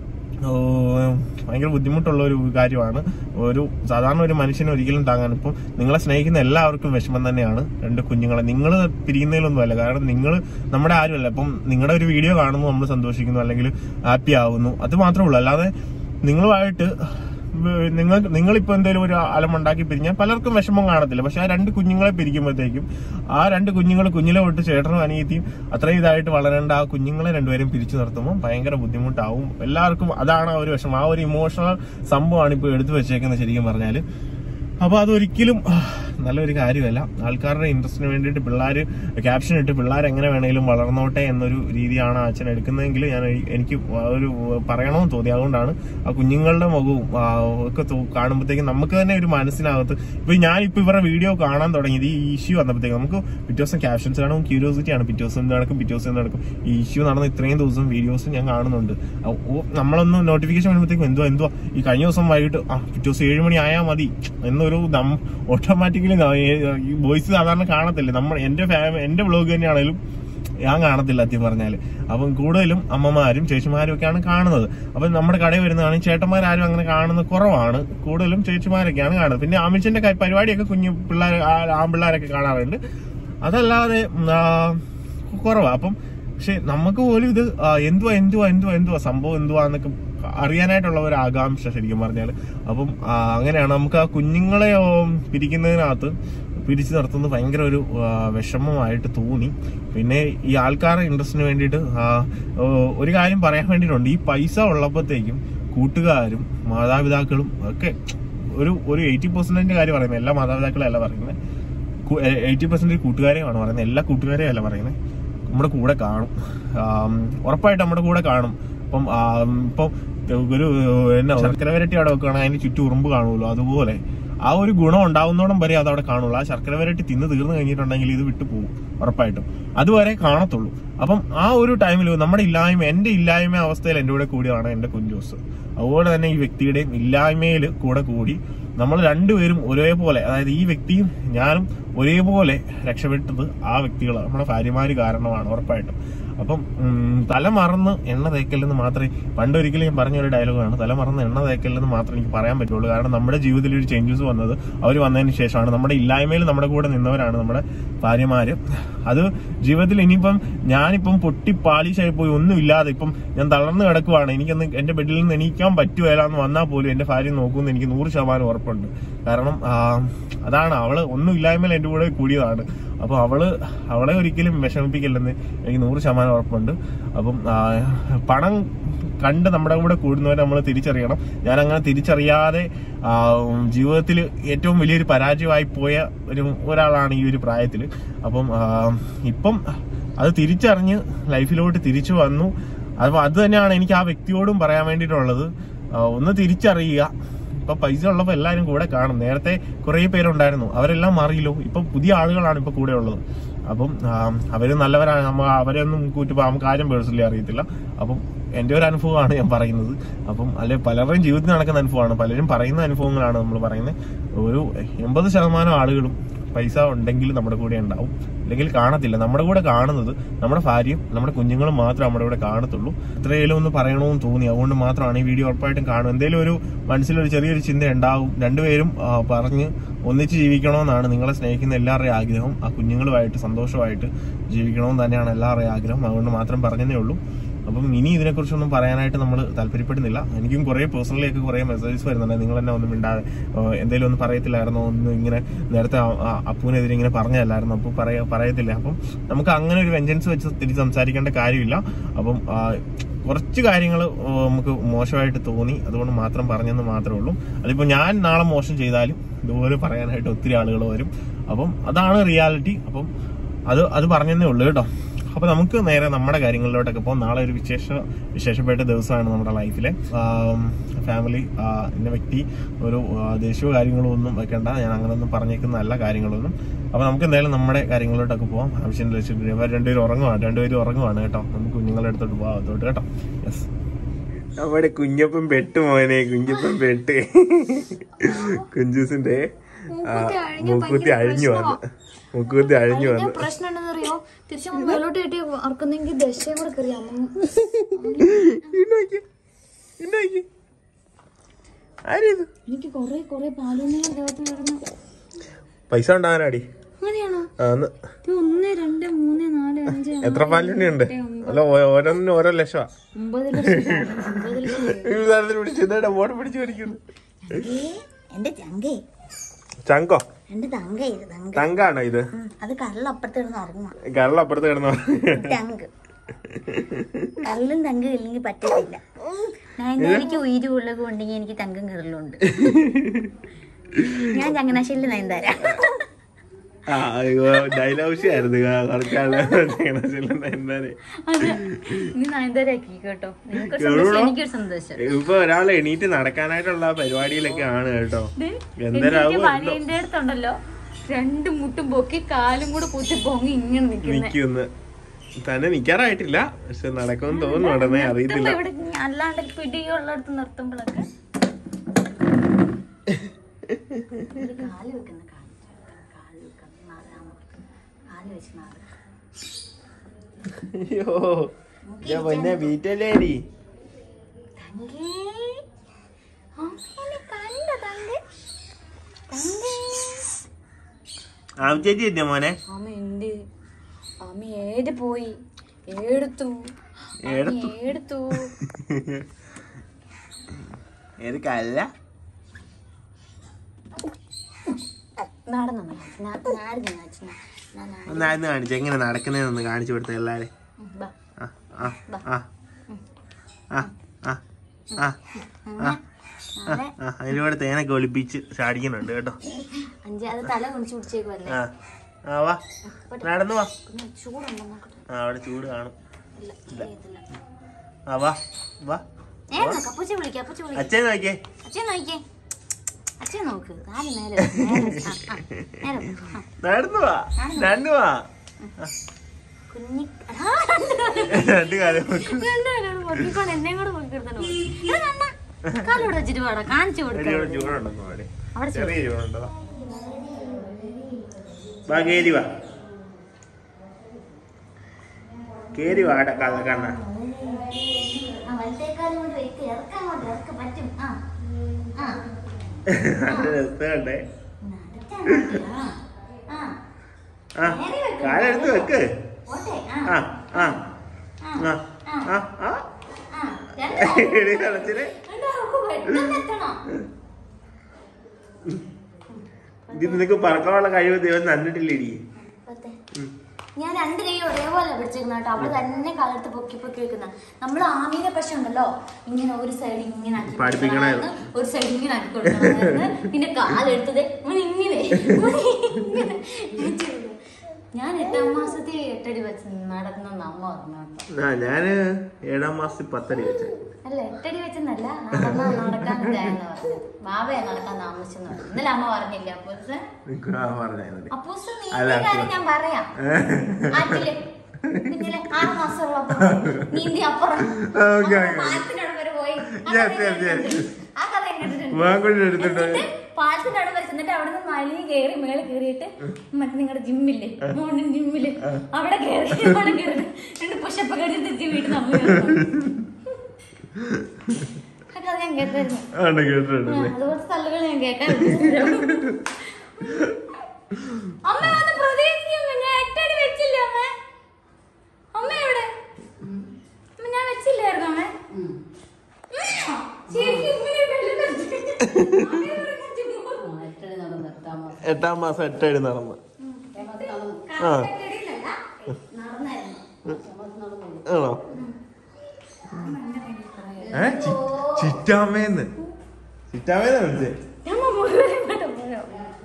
ഓ, ഭയങ്കര ബുദ്ധിമുട്ടുള്ള ഒരു കാര്യമാണ് ഒരു സാധാരണ ഒരു മനുഷ്യന് ഒരിക്കലും താങ്ങാൻ ഇപ്പം നിങ്ങളെ സ്നേഹിക്കുന്ന എല്ലാവർക്കും വിഷമം തന്നെയാണ് രണ്ട് കുഞ്ഞുങ്ങളെ നിങ്ങൾ പിരിയുന്നതിലൊന്നും അല്ല കാരണം നിങ്ങൾ നമ്മുടെ ആരുമല്ല ഇപ്പം നിങ്ങളുടെ ഒരു വീഡിയോ കാണുന്നു നമ്മൾ സന്തോഷിക്കുന്നു അല്ലെങ്കിൽ ഹാപ്പി ആവുന്നു അത് മാത്രമേ ഉള്ളൂ അല്ലാതെ നിങ്ങളുമായിട്ട് വ- നിങ്ങൾ നിങ്ങളിപ്പോ എന്തെങ്കിലും ഒരു അലമുണ്ടാക്കി പിരിഞ്ഞാൽ പലർക്കും വിഷമം കാണത്തില്ല പക്ഷെ ആ രണ്ട് കുഞ്ഞുങ്ങളെ പിരിക്കുമ്പോഴത്തേക്കും ആ രണ്ട് കുഞ്ഞുങ്ങൾ കുഞ്ഞിലെ തൊട്ട് ചേട്ടനും അനിയത്തിയും അത്രയും ഇതായിട്ട് വളരേണ്ട ആ കുഞ്ഞുങ്ങളെ രണ്ടുപേരും പിരിച്ചു നിർത്തുമ്പോൾ ഭയങ്കര ബുദ്ധിമുട്ടാവും എല്ലാവർക്കും അതാണ് ആ ഒരു വിഷമം ആ ഒരു ഇമോഷണൽ സംഭവമാണ് ഇപ്പൊ എടുത്തു വെച്ചേക്കുന്നത് ശരിക്കും പറഞ്ഞാല് അപ്പൊ അതൊരിക്കലും ആ, നല്ലൊരു കാര്യമല്ല ആൾക്കാരുടെ ഇൻട്രസ്റ്റിന് വേണ്ടിയിട്ട് പിള്ളേർ ക്യാപ്ഷൻ ഇട്ട് പിള്ളേർ എങ്ങനെ വേണമെങ്കിലും വളർന്നോട്ടെ എന്നൊരു രീതിയാണ് ആ അച്ഛൻ എടുക്കുന്നതെങ്കിൽ ഞാൻ എനിക്ക് ഒരു പറയണമെന്ന് തോന്നി അതുകൊണ്ടാണ് ആ കുഞ്ഞുങ്ങളുടെ മുഖവും ആ, ഒക്കെ തോ- കാണുമ്പോഴത്തേക്കും നമുക്ക് തന്നെ ഒരു മനസ്സിനകത്ത് ഇപ്പൊ ഞാനിപ്പോ ഇവരുടെ വീഡിയോ കാണാൻ തുടങ്ങിയത് ഈ ഇഷ്യൂ വന്നപ്പോഴത്തേക്കും നമുക്ക് പിറ്റേ ദിവസം ക്യാപ്ഷൻസ് കാണും ക്യൂരിയോസിറ്റി ആണ് പിറ്റേ ദിവസം എന്ത് നടക്കും പിറ്റേ ദിവസം എന്ത് നടക്കും ഈ ഇഷ്യൂ നടന്ന ഇത്രയും ദിവസം വീഡിയോസ് ഞാൻ കാണുന്നുണ്ട് ആ, ഓ, നമ്മളൊന്ന് നോട്ടിഫിക്കേഷൻ വരുമ്പോഴത്തേക്കും എന്തോ എന്തോ ഈ കഴിഞ്ഞ ദിവസം വൈകിട്ട് ആ പിറ്റേ ദിവസം ഏഴ് മണി ആയാൽ മതി എന്നൊരു ഓട്ടോമാറ്റിക്കലി ഈ വോയിസ് സാധാരണ കാണത്തില്ല നമ്മൾ എന്റെ ഫാമിലി എന്റെ വ്ളോഗ് തന്നെയാണേലും ഞാൻ കാണത്തില്ല സത്യം പറഞ്ഞാല് അപ്പം കൂടുതലും അമ്മമാരും ചേച്ചിമാരും ഒക്കെയാണ് കാണുന്നത് അപ്പം നമ്മുടെ കടയിൽ വരുന്നതാണ് ചേട്ടന്മാരും അങ്ങനെ കാണുന്നത് കുറവാണ് കൂടുതലും ചേച്ചിമാരൊക്കെയാണ് കാണുന്നത് പിന്നെ അമിച്ചന്റെ ക- പരിപാടിയൊക്കെ കുഞ്ഞു പിള്ളേർ ആൺപിള്ളേരൊക്കെ കാണാറുണ്ട് അതല്ലാതെ ഉം, ആ, കുറവാ അപ്പം പക്ഷെ നമുക്ക് പോലും ഇത് ആ, എന്തുവാ എന്തുവാ എന്തുവാ എന്തുവാ സംഭവം എന്തുവാ എന്നൊക്കെ അറിയാനായിട്ടുള്ള ഒരു ആകാംക്ഷ ശരിക്കും പറഞ്ഞാൽ അപ്പം ആ, അങ്ങനെയാണ് നമുക്ക് ആ കുഞ്ഞുങ്ങളെ ഓ, പിരിക്കുന്നതിനകത്ത് പിരിച്ചു നിർത്തുന്നത് ഭയങ്കര ഒരു ആ, വിഷമമായിട്ട് തോന്നി പിന്നെ ഈ ആൾക്കാരുടെ ഇൻട്രസ്റ്റിന് വേണ്ടിയിട്ട് ആ, ഓ, ഒരു കാര്യം പറയാൻ വേണ്ടിയിട്ടുണ്ട് ഈ പൈസ ഉള്ളപ്പോഴത്തേക്കും കൂട്ടുകാരും മാതാപിതാക്കളും ഒക്കെ ഒരു ഒരു എയ്റ്റി പെർസെന്റിന്റെ കാര്യം പറയുന്നത് എല്ലാ മാതാപിതാക്കളും അല്ല പറയുന്നത് എയ്റ്റി പെർസെന്റ് കൂട്ടുകാരെയാണ് പറയുന്നത് എല്ലാ കൂട്ടുകാരെയും അല്ല പറയുന്നത് നമ്മുടെ കൂടെ കാണും ആം, ഉറപ്പായിട്ട് നമ്മുടെ കൂടെ കാണും ഇപ്പം ആം, ഇപ്പം ഒരു എന്നാ ശർക്കര വരട്ടി അവിടെ വെക്കുകയാണെങ്കിൽ അതിന് ചുറ്റും ഉറുമ്പ് കാണുമല്ലോ അതുപോലെ ആ ഒരു ഗുണം ഉണ്ടാവുന്നോളം വരെ അത് അവിടെ കാണുള്ളൂ ആ ശർക്കര വരട്ടി തിന്ന് തീർന്നു കഴിഞ്ഞിട്ടുണ്ടെങ്കിൽ ഇത് വിട്ടു പോകും ഉറപ്പായിട്ടും അതുവരെ കാണത്തുള്ളൂ അപ്പം ആ ഒരു ടൈമിൽ നമ്മുടെ ഇല്ലായ്മ എന്റെ ഇല്ലായ്മ അവസ്ഥയിൽ എന്റെ കൂടെ കൂടിയാണ് എന്റെ കുഞ്ചോസ് അതുപോലെ തന്നെ ഈ വ്യക്തിയുടെയും ഇല്ലായ്മയിൽ കൂടെ കൂടി നമ്മൾ രണ്ടുപേരും ഒരേപോലെ അതായത് ഈ വ്യക്തിയും ഞാനും ഒരേപോലെ രക്ഷപ്പെട്ടത് ആ വ്യക്തികൾ നമ്മുടെ ഭാര്യമാര് കാരണമാണ് ഉറപ്പായിട്ടും അപ്പം ഉം, തല മറന്ന് എണ്ണ തേക്കല്ലെന്ന് മാത്രമേ പണ്ടൊരിക്കലും ഞാൻ പറഞ്ഞ ഒരു ഡയലോഗാണ് തല മറന്ന് എണ്ണ തേക്കല്ലെന്ന് മാത്രമേ എനിക്ക് പറയാൻ പറ്റുള്ളൂ കാരണം നമ്മുടെ ജീവിതത്തിൽ ഒരു ചേഞ്ചസ് വന്നത് അവർ വന്നതിന് ശേഷമാണ് നമ്മുടെ ഇല്ലായ്മയിൽ നമ്മുടെ കൂടെ നിന്നവരാണ് നമ്മുടെ ഭാര്യമാര് അത് ജീവിതത്തിൽ ഇനിയിപ്പം ഞാനിപ്പം പൊട്ടി പാളിഷായി പോയി ഒന്നും ഇല്ലാതെ ഇപ്പം ഞാൻ തളർന്നു കിടക്കുവാണ് എനിക്കൊന്ന് എന്റെ ബെഡിൽ നിന്ന് എണീക്കാൻ പറ്റുകയില്ല എന്ന് വന്നാൽ പോലും എന്റെ ഭാര്യ നോക്കുമെന്ന് എനിക്ക് നൂറ് ശതമാനം ഉറപ്പുണ്ട് കാരണം ആ, അതാണ് അവള് ഒന്നും ഇല്ലായ്മയിൽ എന്റെ കൂടെ കൂടിയതാണ് അപ്പൊ അവള് അവളെ ഒരിക്കലും വിഷമിപ്പിക്കില്ലെന്ന് എനിക്ക് നൂറ് ശതമാനം ഉറപ്പുണ്ട് അപ്പം ആ, പണം കണ്ട് നമ്മുടെ കൂടെ കൂടുന്നവരെ നമ്മൾ തിരിച്ചറിയണം ഞാൻ അങ്ങനെ തിരിച്ചറിയാതെ ആ, ജീവിതത്തിൽ ഏറ്റവും വലിയൊരു പരാജയമായി പോയ ഒരു ഒരാളാണ് ഈ ഒരു പ്രായത്തിൽ അപ്പം ആ, ഇപ്പം അത് തിരിച്ചറിഞ്ഞ് ലൈഫിലോട്ട് തിരിച്ചു വന്നു അപ്പൊ അത് തന്നെയാണ് എനിക്ക് ആ വ്യക്തിയോടും പറയാൻ വേണ്ടിയിട്ടുള്ളത് ആ, ഒന്ന് തിരിച്ചറിയുക ഇപ്പൊ പൈസ ഉള്ളപ്പോ എല്ലാരും കൂടെ കാണും നേരത്തെ കുറെ പേരുണ്ടായിരുന്നു അവരെല്ലാം മാറിയല്ലോ ഇപ്പൊ പുതിയ ആളുകളാണ് ഇപ്പൊ കൂടെ ഉള്ളത് അപ്പം ആ, അവര് നല്ലവരാണ് നമ്മ അവരെ ഒന്നും കൂട്ടിപ്പോ നമുക്ക് ആരും പേഴ്സണലി അറിയത്തില്ല അപ്പം എന്റെ ഒരു അനുഭവമാണ് ഞാൻ പറയുന്നത് അപ്പം അല്ലെ പലരുടെയും ജീവിതത്തിൽ നടക്കുന്ന അനുഭവമാണ് പലരും പറയുന്ന അനുഭവങ്ങളാണ് നമ്മൾ പറയുന്നത് ഒരു എൺപത് ശതമാനം ആളുകളും പൈസ ഉണ്ടെങ്കിൽ നമ്മുടെ കൂടെ ഉണ്ടാവും അല്ലെങ്കിൽ കാണത്തില്ല നമ്മുടെ കൂടെ കാണുന്നത് നമ്മുടെ ഭാര്യയും നമ്മുടെ കുഞ്ഞുങ്ങളും മാത്രമേ നമ്മുടെ കൂടെ കാണത്തുള്ളൂ ഇത്രയെങ്കിലും ഒന്ന് പറയണമെന്ന് തോന്നി അതുകൊണ്ട് മാത്രമാണ് ഈ വീഡിയോ ഉറപ്പായിട്ടും കാണും എന്തെങ്കിലും ഒരു മനസ്സിലൊരു ചെറിയൊരു ചിന്ത ഉണ്ടാവും രണ്ടുപേരും ആ, പറഞ്ഞ് ഒന്നിച്ച് ജീവിക്കണമെന്നാണ് നിങ്ങളെ സ്നേഹിക്കുന്ന എല്ലാവരുടെയും ആഗ്രഹം ആ കുഞ്ഞുങ്ങളുമായിട്ട് സന്തോഷമായിട്ട് ജീവിക്കണമെന്ന് തന്നെയാണ് എല്ലാവരുടെയും ആഗ്രഹം അതുകൊണ്ട് മാത്രം പറഞ്ഞതേ ഉള്ളൂ അപ്പം ഇനി ഇതിനെക്കുറിച്ചൊന്നും പറയാനായിട്ട് നമ്മൾ താല്പര്യപ്പെടുന്നില്ല എനിക്കും കുറേ പേഴ്സണലി ഒക്കെ കുറേ മെസ്സേജസ് വരുന്നുണ്ട് നിങ്ങൾ തന്നെ ഒന്നും മിണ്ടാതെ ഏഹ്, എന്തെങ്കിലും ഒന്നും പറയത്തില്ലായിരുന്നോ ഒന്ന് ഇങ്ങനെ നേരത്തെ ആ- ആ അപ്പൂനെതിരെ ഇങ്ങനെ പറഞ്ഞതല്ലായിരുന്നു അപ്പോൾ പറയ പറയത്തില്ല അപ്പം നമുക്ക് അങ്ങനെ ഒരു വെഞ്ചൻസ് വെച്ച് തിരിച്ച് സംസാരിക്കേണ്ട കാര്യമില്ല അപ്പം ആ, കുറച്ച് കാര്യങ്ങൾ നമുക്ക് മോശമായിട്ട് തോന്നി അതുകൊണ്ട് മാത്രം പറഞ്ഞെന്ന് മാത്രമേ ഉള്ളൂ അതിപ്പോൾ ഞാൻ നാളെ മോശം ചെയ്താലും ഇതുപോലെ പറയാനായിട്ട് ഒത്തിരി ആളുകൾ വരും അപ്പം അതാണ് റിയാലിറ്റി അപ്പം അത് അത് പറഞ്ഞതേ ഉള്ളൂ കേട്ടോ അപ്പൊ നമുക്ക് നേരെ നമ്മുടെ കാര്യങ്ങളിലോട്ടൊക്കെ പോകാം നാളെ ഒരു വിശേഷ വിശേഷപ്പെട്ട ദിവസമാണ് നമ്മുടെ ലൈഫിലെ ഫാമിലി എന്ന വ്യക്തി ഒരു ആ, ദേഷ്യമോ കാര്യങ്ങളോ ഒന്നും വെക്കണ്ട ഞാൻ അങ്ങനെ ഒന്നും പറഞ്ഞേക്കുന്നതല്ല കാര്യങ്ങളൊന്നും അപ്പൊ നമുക്ക് എന്തായാലും നമ്മുടെ കാര്യങ്ങളിലോട്ടൊക്കെ പോവാം ആവശ്യം വെച്ചിട്ട് ഇവർ രണ്ടുപേരും ഉറങ്ങുവാണ് രണ്ടുപേരും ഉറങ്ങുവാണ് കേട്ടോ നമുക്ക് കുഞ്ഞുങ്ങളുടെ അടുത്തോട്ട് പോവാം അതോട്ട് കേട്ടോ യെസ് നമ്മുടെ കുഞ്ഞപ്പൻ പെട്ട് മോനെ കുഞ്ഞപ്പൻ പെട്ട് കുഞ്ചൂസിന്റെ മൂക്കുത്തി അഴിഞ്ഞു വന്ന് മൂക്കുത്തി അഴിഞ്ഞു വന്ന് പ്രശ്നം എന്താണെന്നറിയോ തിരിച്ചു മേലോട്ട് കെട്ടി അറക്കുന്നെങ്കിൽ ദശയും കൂടെ കയറി അമ്മ ഇണ്ടാക്കി. ഇണ്ടാക്കി. ആരിത്? എനിക്ക് കൊറേ കൊറേ പാലൊന്നും ദേഹത്ത് വരുന്നു പൈസ ഉണ്ടാകാനാടി അങ്ങനെയാണോ ആന്ന് ഇത് ഒന്ന് രണ്ട് മൂന്ന് നാല് അഞ്ച് ആറ്, എത്ര പാലുണ്ണി ഉണ്ട് അല്ല ഓ- ഓരോന്നിനും ഓരോ ലക്ഷമാ ഒമ്പത് ലക്ഷം ഒമ്പത് ലക്ഷം ഈ സാധനത്തിന് പിടിച്ച് ഇതാ ബോർഡ് പിടിച്ച് വലിക്കുന്നു എന്റെ തങ്കേ ചങ്കോ എന്റെ തങ്ക ഇത് തങ്ക തങ്കാണോ ഇത് അത് കരളപ്പുറത്ത് കിടന്ന് ഉറങ്ങുക കരൾ അപ്പുറത്ത് കിടന്നു തങ്ക് കരളും തങ്കം ഇല്ലെങ്കിൽ പറ്റത്തില്ല നയൻതാരയ്ക്ക് ഉയിര് ഉള്ളത് ഉണ്ടെങ്കിൽ എനിക്ക് തങ്കം കരളുണ്ട് ഞാൻ ചങ്ങനാശ്ശേരിയിൽ നയൻതാര ആ ഡൈലോഗ് ആയിരുന്നു കുറച്ചാള് എന്താണ് അതെ നീ നയൻതാര ആക്കി കേട്ടോ നിനക്കൊരു സന്തോഷം എനിക്കൊരു സന്തോഷം ഇപ്പൊ ഒരാൾ എണീറ്റ് നടക്കാനായിട്ടുള്ള പരിപാടിയിലൊക്കെ ആണ് കേട്ടോ എനിക്ക് എന്തരാവോ പനിയുടെ അടുത്തുണ്ടല്ലോ രണ്ട് മുട്ടും പൊക്കി കാലും കൂടെ കുത്തി പൊങ്ങി ഇങ്ങനെ നിൽക്കുന്നത് നിക്കുന്നു തന്നെ നിക്കാറായിട്ടില്ല പക്ഷെ നടക്കുമെന്ന് തോന്നുന്നു ഉടനെ അറിയത്തില്ല ഇവിടെ അല്ലാണ്ട് പിടിയുള്ളടത്ത് നിർത്തുമ്പോഴൊക്കെ ഇത് കാല് വെക്കുന്ന കാല് കാല് വെക്കുന്ന നാലാമ കാല് വെച്ച് നാല് അയ്യോ ഞാൻ പൊന്നെ ബീറ്റല്ലേടി തങ്കേ അമ്മേനെ കണ്ട തങ്കേ തങ്കേ ആവശ്യം എത്തിയ മോനെ അമ്മ എന്ത് അമ്മ ഏത് പോയി എടുത്തു എടുത്തു. എടുത്തു ഏത് കല്ല നടന്നു നാടുന്നു ഒന്നായിരുന്നു കാണിച്ചു എങ്ങനെ നടക്കുന്നതെന്ന് കാണിച്ചു കൊടുത്ത എല്ലാരെ ബാ ആ ആ ആ ആ ആ ആ ആ ആ അതിലൂടെ തേനൊക്കെ ഒളിപ്പിച്ച് ചാടിക്കുന്നുണ്ട് കേട്ടോ അഞ്ചാത് തല കുണിച്ച് പിടിച്ചേക്കുമല്ലേ ആ ആ വാ നടന്നു വാ പിന്നെ ചൂടുണ്ടോ നോക്കട്ടെ ആ അവിടെ ചൂട് കാണും ഇല്ല അറിയത്തില്ല ആ വാ വാ നേരെ നോക്ക് അപ്പൂച്ച വിളിക്കാം അപ്പൂച്ച വിളിക്കാം അച്ഛൻ നോക്കിയേ അച്ഛൻ നോക്കിയേ അച്ഛൻ നോക്ക് കാല് നേരെ വെക്ക്, നേരെ വെക്ക്. ആ, ആ, നേരെ വെക്ക്. ആ, നടന്നു വാ നടന്നു വാ കുഞ്ഞി ആ, രണ്ട് കാല്. രണ്ട് കാലം രണ്ട് കാലാണ് പൊക്കിക്കൊണ്ട് എന്നെയും കൂടെ പൊക്കിയെടുത്തോണ്ട് പോ. ഇത് കണ്ട കാലോടെ വെച്ചിട്ട് പാടാ കാണിച്ചു കൊടുക്കാം ചൂടുണ്ടെന്ന് പാടി അവിടെ ചൂട്. ചെറിയ ചൂടുണ്ടോ വാ കേരി വാ കേരി വാട കള്ള കണ്ണ ആ വലത്തേക്കാലും കൊണ്ട് വെക്ക് ഇറക്കാൻ കൊണ്ട് ഇറക്ക പറ്റും ആ ആ നല്ല രസമുണ്ടേ നടക്കാൻ മതി. ആ ആ ആ കാലെടുത്ത് വെക്ക് പോട്ടെ ആ ആ ആ ആ ആ ആ ആ ആ രണ്ട് എടി കളച്ചില് രണ്ട് നമുക്ക് പെട്ടെന്ന് എത്തണം ഇത് നിനക്ക് പറക്കാനുള്ള കഴിവ് ദൈവം തന്നിട്ടില്ലേടി പത്തേ. ഞാൻ രണ്ട് കൈ ഒരേപോലെ പിടിച്ചിരുന്ന കേട്ടോ അവള് തന്നെ കാലത്ത് പൊക്കി പൊക്കി വെക്കുന്ന നമ്മൾ ആമീനെ പക്ഷെ ഉണ്ടല്ലോ ഇങ്ങനെ ഒരു സൈഡ് ഇങ്ങനെ ആക്കി പഠിപ്പിക്കണമായിരുന്നു. കൊടുക്കണമായിരുന്നു, ഒരു സൈഡ് ഇങ്ങനെ ആക്കി കൊടുക്കണമായിരുന്നു പിന്നെ കാലെടുത്തത് മോൻ ഇങ്ങനെ മോൻ ഇങ്ങനെ വെച്ച് കൊടുക്കും. ഞാൻ എട്ടാം മാസത്തിൽ എട്ടടി വെച്ച് നടക്കുന്ന അമ്മ പറഞ്ഞു കേട്ടോ ആ ഞാന് ഏഴാം മാസത്തിൽ പത്തടി വെച്ച അല്ല എട്ടടി വെച്ചെന്നല്ല നടന്ന നടക്കാൻ ഇതായെന്ന് പറഞ്ഞത് ബാബയെ നടക്കാൻ താമസിച്ചെന്ന് പറഞ്ഞു ഇന്നലെ അമ്മ പറഞ്ഞില്ല അപ്പൂസ് പറഞ്ഞായിരുന്നു അപ്പൂസ് അല്ല, നീന്തിയ കാര്യം ഞാൻ പറയാം ആറ്റില് കുഞ്ഞിലെ ആറ് മാസമുള്ളപ്പോ നീന്തി അപ്പുറം ഓക്കേ, ഓക്കേ. പാലത്തിനോട് വരെ പോയി ആ Yes, കഥ ഞാൻ yes, yes. കണ്ടിട്ടുണ്ട്. ആ കഥ ഞാൻ കണ്ടിട്ടുണ്ട്. വാങ്ങോട്ട് എടുത്തിട്ട് എന്നിട്ട് പാലത്തിനോട് വരെ ചെന്നിട്ട് അവിടെ നിന്ന് മലയിൽ കയറി മേളിൽ കയറിയിട്ട് മറ്റേ നിങ്ങളുടെ ജിമ്മില്ലേ മോർണിംഗ് ജിമ്മില് അവിടെ കയറി അവിടെ കയറി രണ്ട് പുഷപ്പ് കഴിഞ്ഞ് തിരിച്ച് വീട്ടിൽ നമ്മൾ ആ കഥ ഞാൻ കേട്ടായിരുന്നു ആണ് കേട്ടിട്ടുണ്ടല്ലേ അതുപോലത്തെ തല്ലുകൾ ഞാൻ കേൾക്കാൻ അമ്മ വന്ന് പ്രതീക്ഷിക്കും ഞാൻ എട്ടടി വെച്ചില്ല അമ്മ അമ്മ എവിടെ അമ്മ ഞാൻ വെച്ചില്ലായിരുന്നു അമ്മ ഉം. ശരിക്കും ഇങ്ങനെ ബെല്ല് തട്ടി. അമ്മ ഇവിടെ ചുമ്മാ. എട്ടാം മാസം എട്ടടി നടന്ന് ആ എട്ടടിയിലല്ല, നടന്നായിരുന്നു. ആണോ ഏ ചി- ചിറ്റാമേന്ന് ചിറ്റാമേന്ന് വിളിച്ചേ അമ്മ മുഴുവൻ ഇങ്ങോട്ട് പോയോ?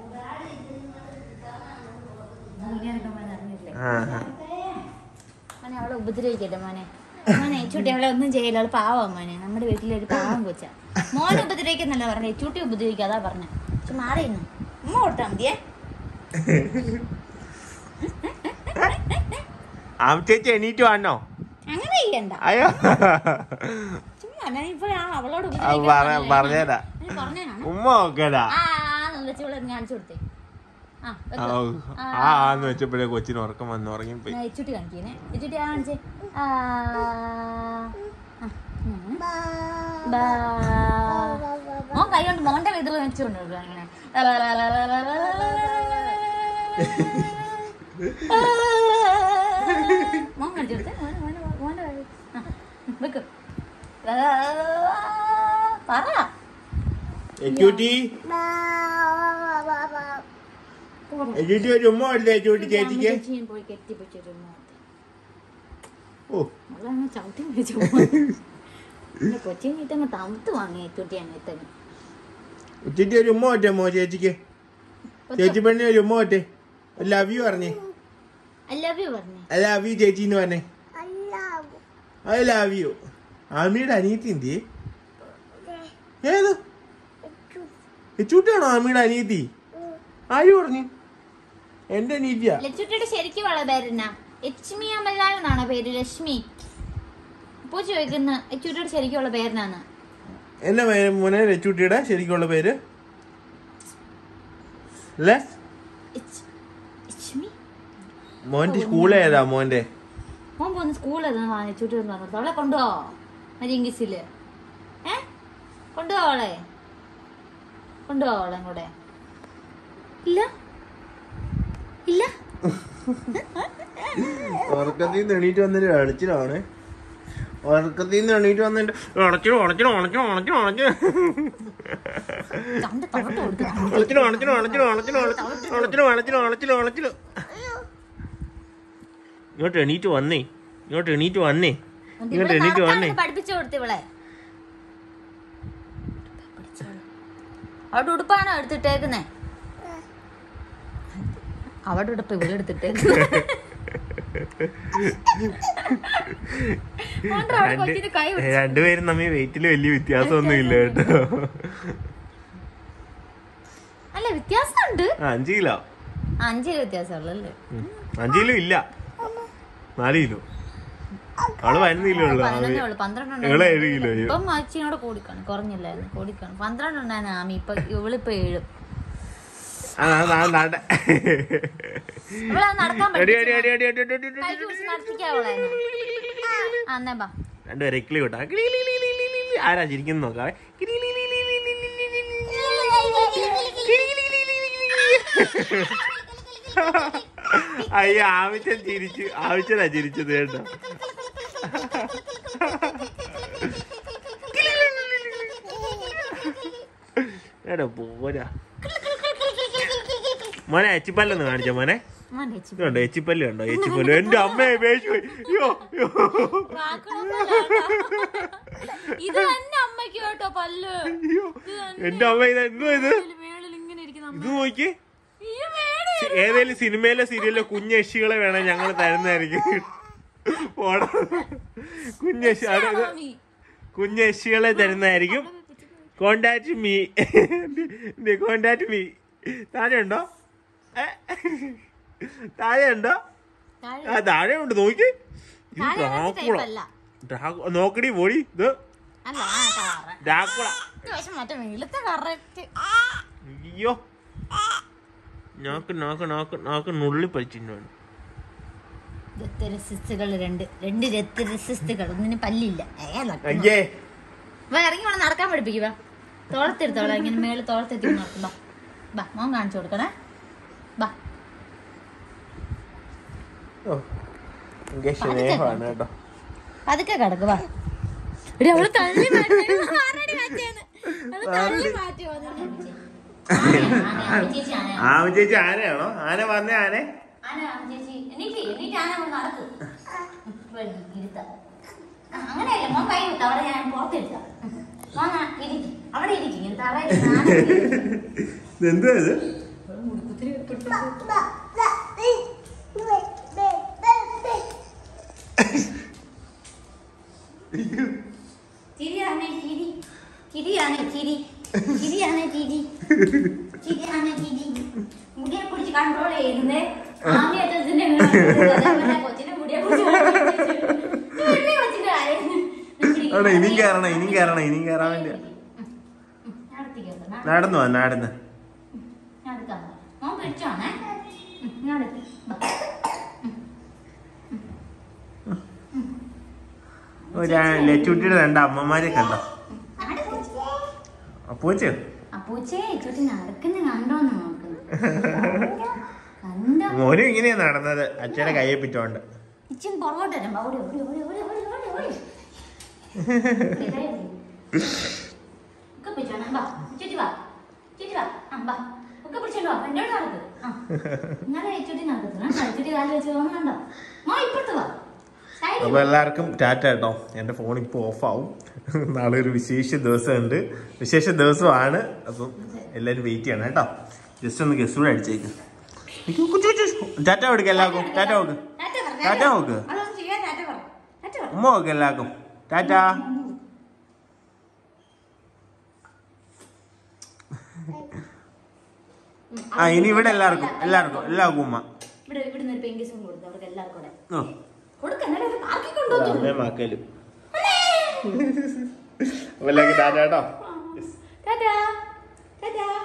ഞാനൊക്കെ മോനെ അറിഞ്ഞില്ലേ? ആ ആ. മോനെ അവളെ ഉപദ്രവിക്കട്ടെ മോനെ മോനെ ചൂട്ടി അവളെ ഒന്നും ചെയ്യില്ല അവള് പാവം മോനെ നമ്മുടെ വീട്ടിലൊരു പാവം കൊച്ച മോനെ ഉപദ്രവിക്കുന്നല്ല പറഞ്ഞേ ചൂട്ടി ഉപദ്രവിക്കാതാ പറഞ്ഞ പക്ഷെ മാറിയിരുന്നു ഉമ്മ കൊടുത്താ മതിയേ ആ ചേച്ചി എണീറ്റ് വന്നോ അങ്ങനെ ചെയ്യണ്ട അയ്യോ ചുമ്മാ ഞാൻ ഇപ്പൊ ആ അവളോട് ആ, പറ- പറഞ്ഞേരാ പറഞ്ഞാണ് ഉമ്മ ഓക്കേടാ ആ വെച്ച് ഇവിടെ കാണിച്ചു കൊടുത്തേ ആ ആ വെക്ക്. ഓ. ആ ആന്ന് വെച്ചപ്പോഴേ കൊച്ചിന് ഉറക്കം വന്ന് ഉറങ്ങിപ്പോയി ഞാൻ ഇച്ചുട്ടി കാണിക്കുന്നേ ഇച്ചുട്ടി ആ കാണിച്ചേ ആ ആ, ഉം. ബാ. മോൻ കൈ കൊണ്ട് മോന്റെ വീട്ടിൽ വെച്ചുകൊണ്ട് കൊടുക്കുക അങ്ങനെ മോൻ കാണിച്ചു കൊടുത്തേ മോനെ മോനെ മോന്റെ കൈ. ആ, വെക്ക് പറ എച്ചൂട്ടി എച്ചൂട്ടി ഒരു ഉമ്മ ഇല്ലേ എച്ചൂട്ടി ചേച്ചിക്ക് ചേച്ചി ഞാൻ പോയി കെട്ടിപ്പിടിച്ചിരുന്നു ഓ അവളങ്ങ് ചവിട്ടി വെച്ചു കൊച്ചിൻ ഇട്ടങ്ങ് തണുത്ത് വാങ്ങി ചുട്ടി അങ്ങ് ഉച്ചയ്ക്ക് ഒരു ഉമ്മ ഒറ്റേ മോ ചേച്ചിക്ക് ചേച്ചി പെണ്ണി ഒരു ഉമ്മ ഒറ്റേ ലവ് യു പറഞ്ഞേ ഐ ലവ് യു പറഞ്ഞേ ഐ ലവ് യു ചേച്ചിന്ന് പറഞ്ഞേ ഐ ലവ് യു ആമിയുടെ അനിയത്തി എന്തി ഏത് ചൂട്ടാണോ ആമിയുടെ അനിയത്തി ആര് പറഞ്ഞു എന്റെ അനിയത്തിയാ ലച്ചുട്ടിയുടെ ശരിക്കുള്ള പേരെന്നാ ലക്ഷ്മി അമലാൽ എന്നാണോ പേര് ലക്ഷ്മി ഇപ്പൊ ചോദിക്കുന്ന ലച്ചുട്ടിയുടെ ശരിക്കുള്ള പേരെന്നാന്ന് എന്റെ മേ- മോനെ ലച്ചൂട്ടിയുടെ ശരിക്കുള്ള പേര് അല്ലേ ലച്ച്- ലക്ഷ്മി മോന്റെ സ്കൂൾ ഏതാ മോന്റെ മോൻ പോകുന്ന സ്കൂളിൽ ഏതാ ലച്ചുട്ടി എന്ന് പറഞ്ഞത് അവളെ കൊണ്ടുപോവോ മരിയങ്കിസില് ഏ കൊണ്ടുപോവോ അവളെ കൊണ്ടുപോവോ അവളെ കൂടെ ഇല്ല ഇല്ല ഉറക്കത്തിൽ നിന്ന് എണീറ്റ് വന്നിട്ട് അടച്ചിലാണ് ഉറക്കത്തിൽ നിന്ന് എണീറ്റ് വന്നിട്ട് ഉണച്ചിടും ഉണച്ചിടും ഉണച്ചിടും ഉണച്ചിടും ഉണച്ചിടും കണ്ട് തവട്ട കൊടുത്തു ഉണച്ചിടും ഉണച്ചിടും ഉണച്ചിടും ഉണച്ചിടും ഉണച്ചിടും ഉണച്ചിടും ഉണച്ചിടും ഉണച്ചിടും ഇങ്ങോട്ട് എണീറ്റ് വന്നേ ഇങ്ങോട്ട് എണീറ്റ് വന്നേ ഇങ്ങോട്ട് എണീറ്റ് വന്നേ പഠിപ്പിച്ചു കൊടുത്തു ഇവളെ അവിടെ ഉടുപ്പാണോ എടുത്തിട്ടേക്കുന്നേ അവിടെ ഉടുപ്പ് ഇവിടെ എടുത്തിട്ടേക്കുന്നേ മോൻ്റെ അവിടെ കൊച്ചിന് കൈ രണ്ട് രണ്ടുപേരും തമ്മിൽ വെയിറ്റിൽ വലിയ വ്യത്യാസമൊന്നും ഇല്ല കേട്ടോ അല്ല വ്യത്യാസമുണ്ട് ആ, അഞ്ച് കിലോ അഞ്ച് കിലോ വ്യത്യാസമുള്ളൂ അല്ലേ ഉം. അഞ്ച് കിലോ ഇല്ല നാല് കിലോ അവള് പതിനൊന്ന് ഉള്ളു പതിനൊന്നേ ഉള്ളൂ പന്ത്രണ്ട് ഇവള് ഏഴ് കിലോ ഇപ്പം അച്ചിനോട് കൂടിക്കാണ് കുറഞ്ഞില്ലായിരുന്നു കൂടിക്കാണ് പന്ത്രണ്ട് ഉണ്ടായിരുന്നു ആമി ഇപ്പൊ ഇവളിപ്പോ ഏഴ് ആ, ആ, ആ, നട. ഇവളെ നടക്കാൻ അടി, പറ്റും അടി, അടി, അടി, അടി, അടി, അടി, കൈ അടി. പിടിച്ച് നടത്തിക്കാവളെ ആ എന്നാ ബാ രണ്ടുപേരെ കിളി കൊട്ടാ കിളി, കിളി, കിളി, കിളി, കിളി. ആരാ ചിരിക്കുന്നു നോക്കാവേ കിളി, കിളി, കിളി, കിളി, കിളി, കിളി, കിളി, കിളി. കിളി, കിളി, കിളി, കിളി, കിളി, കിളി. അയ്യോ ആവശ്യം ചിരിച്ചു ആവശ്യതാ ചിരിച്ചത് കേട്ടോ എടാ പോരാ മോനെ എച്ചിപ്പല്ലൊന്ന് കാണിച്ചോ മോനെ മോൻ്റെ ചേച്ചി ഇതുണ്ടോ എച്ചിപ്പല്ല് കണ്ടോ എച്ചിപ്പല്ല് എന്റെ അമ്മയെ പേശു പോയി അയ്യോ അയ്യോ ഇത് തന്നെ അമ്മയ്ക്ക് കേട്ടോ പല്ല് അയ്യോ എന്റെ അമ്മ ഇത് എന്തോ ഇത് ഇതില് മേളിൽ ഇങ്ങനെ ഇരിക്കുന്ന അമ്മ ഇത് നോക്കി ഈ മേളിൽ ഏതേലും സിനിമയിലെ സീരിയലിലെ കുഞ്ഞഷികളെ വേണം ഞങ്ങൾ തരുന്നതായിരിക്കും പോടാ കുഞ്ഞഷി അത് ഇത് ആമി. കുഞ്ഞഷികളെ തരുന്നതായിരിക്കും കോണ്ടാക്ട് മീ കോണ്ടാക്ട് മീ താഴെ ഉണ്ടോ ഏ? താഴെ ഉണ്ടോ താഴെ- ആ താഴെ ഉണ്ട് നോക്കി ഇത് താഴെ അങ്ങനത്തെ ഡ്രാക്കുള type അല്ല. ഡ്രാക്കു- നോക്കടി പോടി ഇത് അല്ല ആ കളറ് ഡ്രാക്കുള ഇത് പക്ഷെ മറ്റേ വെളുത്ത കറക്റ്റ് അയ്യോ നാക്ക് നാക്ക് നാക്ക് നാക്ക് നുള്ളി പറിച്ചിട്ടുണ്ട് രക്തരസിസ്റ്റുകൾ രണ്ട് രണ്ട് രക്തരസിസ്റ്റുകൾ ഒന്നിന് പല്ലില്ല ഏതാ അയ്യേ വാ ഇറങ്ങി വേണം നടക്കാൻ പഠിപ്പിക്കുക തോളത്തെടുത്തോളാം ഇങ്ങനെ മേളിൽ തോളത്തെത്തി നടക്കും ബാ ബാ മോൻ കാണിച്ചു കൊടുക്കണേ ബാ ഓ എനിക്ക് സ്നേഹമാണ് കേട്ടോ പതുക്കെ കിടക്ക് വാ എടി, അവള് തള്ളി മാറ്റി. ആരടി മാറ്റിയെന്ന്? അവള് തള്ളി മാറ്റി വന്നു. ആനയാ, ആനയാ, ആന ചേച്ചി ആനയാ. ആമ ചേച്ചി ആനയാണോ ആന പറഞ്ഞ ആന ആന, ആന ചേച്ചി. എണീക്ക്, എണീറ്റ് ആന അങ്ങ് നടക്ക്. വെള്ളി, ഇരുത്താം. ആ, അങ്ങനെയല്ല മോൻ കൈ വിട്ടു അവിടെ ഞാൻ പുറത്തിരുത്താം മോൻ ആ, ഇരിക്ക്. അവിടെ ഇരിക്കും ഇങ്ങനെ തറയിൽ ആന ഇരിക്കും. എന്താ ഇത് ചിരിയാണേ ചിരി ചിരിയാണേ ചിരി ചിരിയാണേ ചിരി ചിരിയാണേ ചിരി മുടിയെ പിടിച്ച് കൺട്രോൾ ചെയ്യുന്നേ ആമിയറ്റത്തിന്റെ കൊച്ചിനെ മുടിയെ പിടിച്ച് control ചെയ്തിട്ട്. ഈ വലിയ കൊച്ചിന്റെ കാര്യം. അവിടെ ഇനിയും കയറണം ഇനിയും കയറണം ഇനിയും കയറാൻ വേണ്ടിയാ ഞാൻ അടുത്തേക്ക് വരാം. നടന്നു വാ നടന്ന് ഞാൻ എടുക്കാം. മോൻ പിടിച്ചോണേ ഉം, ഞാൻ എടുക്കാം. ബാ. ഒരു ലച്ചുട്ടിയുടെ രണ്ട് അമ്മമാരെ കണ്ടോ ആടെ പിടിച്ച്. അപ്പൂച്ചയോ അപ്പൂച്ചേ ചുറ്റി നടക്കുന്ന കണ്ടോന്ന് നോക്കുന്നു കണ്ടോ മോനും ഇങ്ങനെയാ നടന്നത് അച്ഛയുടെ കയ്യെ പിറ്റോണ്ട് ഇച്ചിരി പുറകോട്ട് വരാം ഓടി ഓടി ഓടി ഓടി ഓടി ഓടി ഓടി ഒക്കെ പിടിച്ചോണം വാ ചുറ്റി വാ ചുറ്റി വാ ആ വാ ഒക്കെ പിടിച്ചോണ്ട് വാ എന്നോട് നടക്ക് ആ ഇന്നലെ ചുറ്റി നടക്കത്തില്ല ചുറ്റി കാല് വെച്ച് തോന്നുന്നുണ്ടോ മോ ഇപ്പുറത്ത് വാ സൈഡിൽ അപ്പൊ എല്ലാവർക്കും ടാറ്റ കേട്ടോ എന്റെ ഫോൺ ഇപ്പൊ ഓഫാവും നാളെ ഒരു വിശേഷ ദിവസമുണ്ട് വിശേഷ ദിവസമാണ് അപ്പം എല്ലാരും വെയിറ്റ് ചെയ്യണം കേട്ടോ ജസ്റ്റ് ഒന്ന് ഗസ്റ്റ് കൂടെ അടിച്ചേക്ക് ടാറ്റ കൊടുക്ക എല്ലാവർക്കും ടാറ്റ നോക്ക് ടാറ്റ പറ, ടാറ്റ നോക്ക് അതൊന്ന് ചെയ്യാൻ ടാറ്റ പറ ടാറ്റ പറ ഉമ്മ നോക്ക് എല്ലാവർക്കും ടാറ്റ ആ ഇനി ഇവിടെ എല്ലാവർക്കും എല്ലാവർക്കും എല്ലാവർക്കും ഉമ്മ ഇവിടെ ഇവിടെ നിന്ന് ഒരു പെങ്കിസും കൊടുത്തു അവർക്ക് എല്ലാവർക്കും കൂടെ ഓ കൊടുക്ക എന്നാലും ഒരു പാർക്കിൽ കൊണ്ടുപോകും അമ്മേ മക്കലും അപ്പൊ എല്ലാവർക്കും ടാറ്റ കേട്ടോ ടാറ്റാ ടാറ്റാ